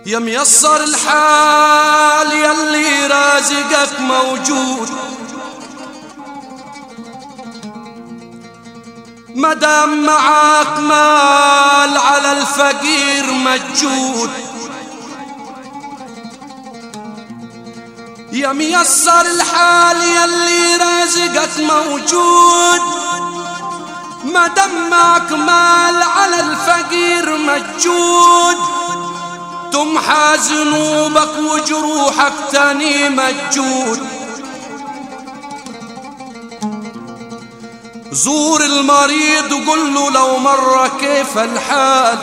يا ميسر الحال يلي رازقك موجود مدام معاك مال على الفقير مجود يا ميسر الحال يلي رازقك موجود مدام معك مال على الفقير مجود تمحى ذنوبك وجروحك تاني مجود زور المريض وقول له لو مرة كيف الحال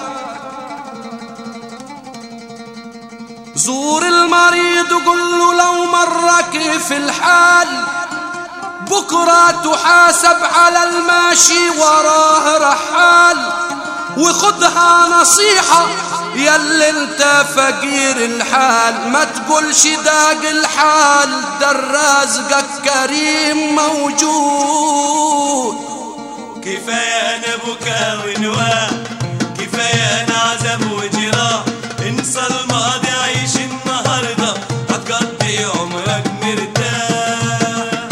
زور المريض وقول له لو مرة كيف الحال بكرة تحاسب على الماشي وراه رحال وخدها نصيحة ياللي انت فقير الحال ما تقولش داق الحال ده رازقك كريم موجود كفاية أنا بكا ونواه كفاية أنا عذاب وجراح انسى الماضي عيش النهاردة هتقضي عمرك مرتاح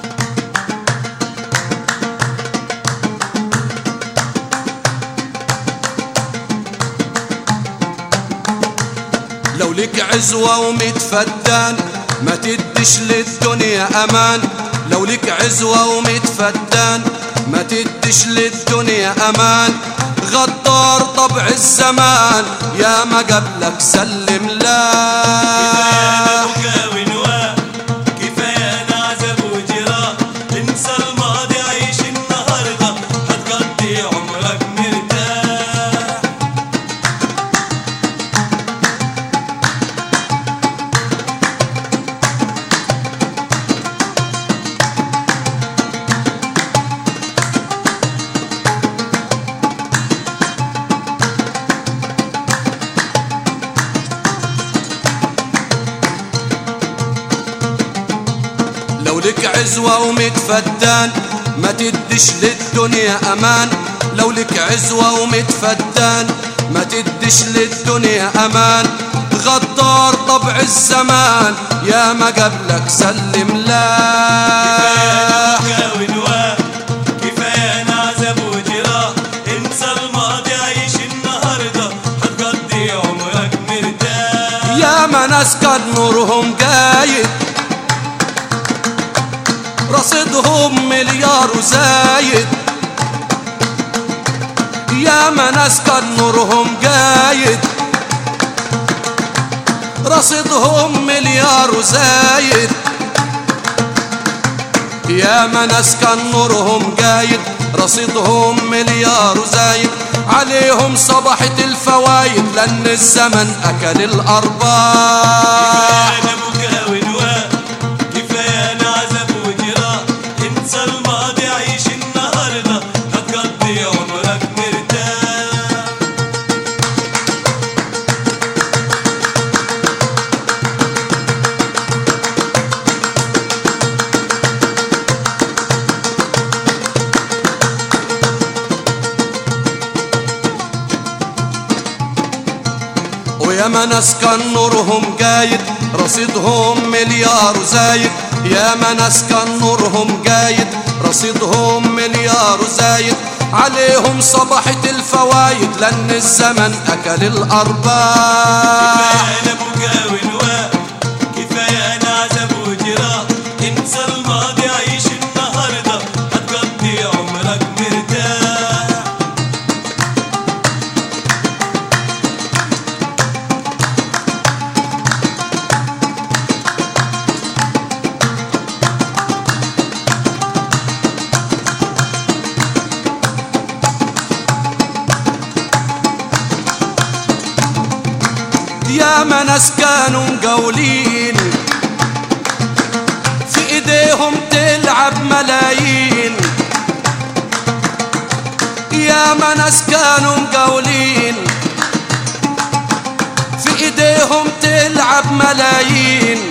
لو لك عزوة وميت فدان ما تدش للدنيا أمان لو لك عزوة وميت فدان ما تدش للدنيا أمان غدار طبع الزمان يا ما قبلك سلم لا بكا ونواه كفاية أنا عذاب وجراح انسى الماضي عيش النهاردة هتقضي عمرك مرتاح لو لك عزوة وميت فدان ما تدش للدنيا أمان لو لك عزوة وميت فدان ما تدش للدنيا أمان غدار طبع الزمان يا ما قبلك سلم لا بكا ونواه كفاية أنا عذاب وجراح انسى الماضي عيش النهاردة هتقضي عمرك مرتاح يا ما ناس كان نورهم قايد رصيدهم مليار وزايد يا ما ناس كان نورهم قايد رصيدهم مليار وزايد يا ما ناس كان نورهم قايد رصيدهم مليار وزايد عليهم صبحت الفوايد لأن الزمن أكل الأرباح أنا بكا ونواه كفاية أنا عذاب وجراح انسى الماضي عيش النهاردة هتقضي عمرك مرتاح ويا ما ناس كان نورهم قايد رصيدهم مليار وزايد يا ما ناس كان نورهم قايد رصيدهم مليار وزايد عليهم صبحت الفوايد لأن الزمن أكل الأرباح كفاية أنا بكا ونواه كفاية أنا عذاب وجراح انسى الماضي عيش النهاردة هتقضي عمرك مرتاح يا ما ناس كانوا مقولين في ايديهم تلعب ملايين يا ما ناس كانوا مقولين في ايديهم تلعب ملايين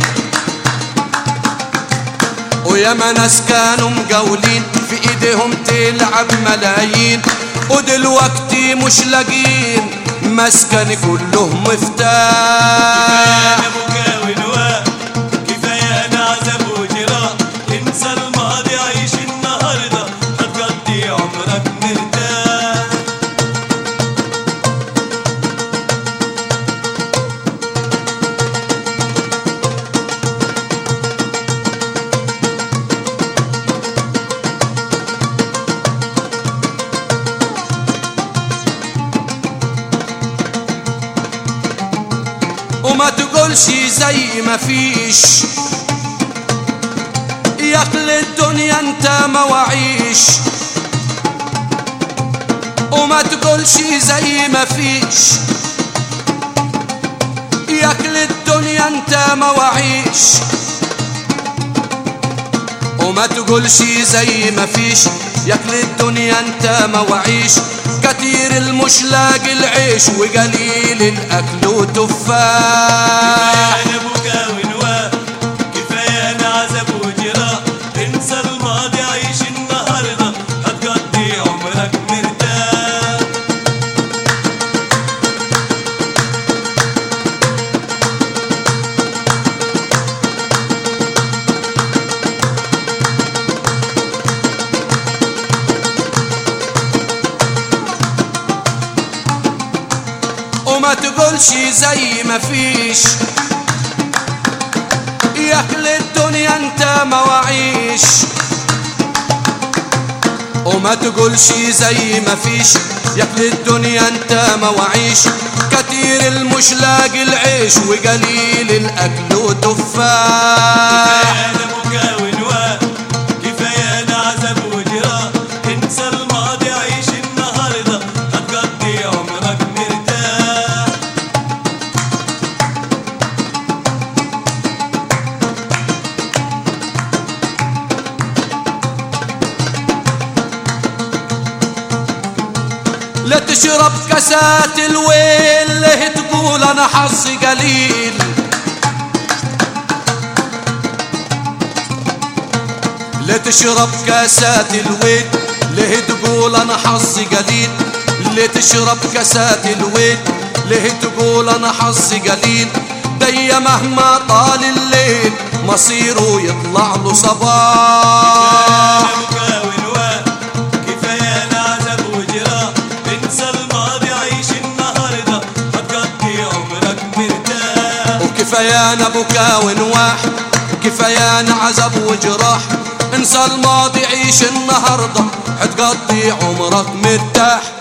ويا ما ناس كانوا مقولين في ايديهم تلعب ملايين ودلوقتي مش لاقين مسكني كله مفتاح انا بكا ونواء كفايه انا عذاب وجراح انسى الماضي عيش النهارده هتقضي عمرك مرتاح وما تقولش زي ما فيش ياكل الدنيا انت مواعيش وما تقولش زي ما فيش ياكل الدنيا انت مواعيش وما تقولش زي ما فيش ياكل الدنيا انت مواعيش كتير المش لاقي العيش وقليل الاكل وتفاح انا بكا ونواء كفايه انا عذاب وجراح انسى الماضي عيش النهارده هتقضي عمرك مرتاح وما تقولش زي ما فيش ياكل الدنيا انت مواعيش وما تقولش زي ما فيش ياكل الدنيا انت مواعيش كتير المش لاقي العيش وقليل الاكل وتفاح انا بكا ونواء كفايه انا عذاب وجراح انسى الماضي عيش النهارده هتقضي عمرك مرتاح لا تشرب كاسات الويل ليه تقول انا حظي قليل لا تشرب كاسات الويل ليه تقول انا حظي قليل ليه تشرب كاسات الويل ليه تقول انا حظي قليل دي مهما طال الليل مصيره يطلع له صباح بكا ونواء كفايه انا عذاب وجراح انسى الماضي عيش النهارده هتقضي عمرك مرتاح وكفايانا بكا ونواح كفايانا عذاب وجراح انسى الماضي عيش النهارده حتقضي عمرك مرتاح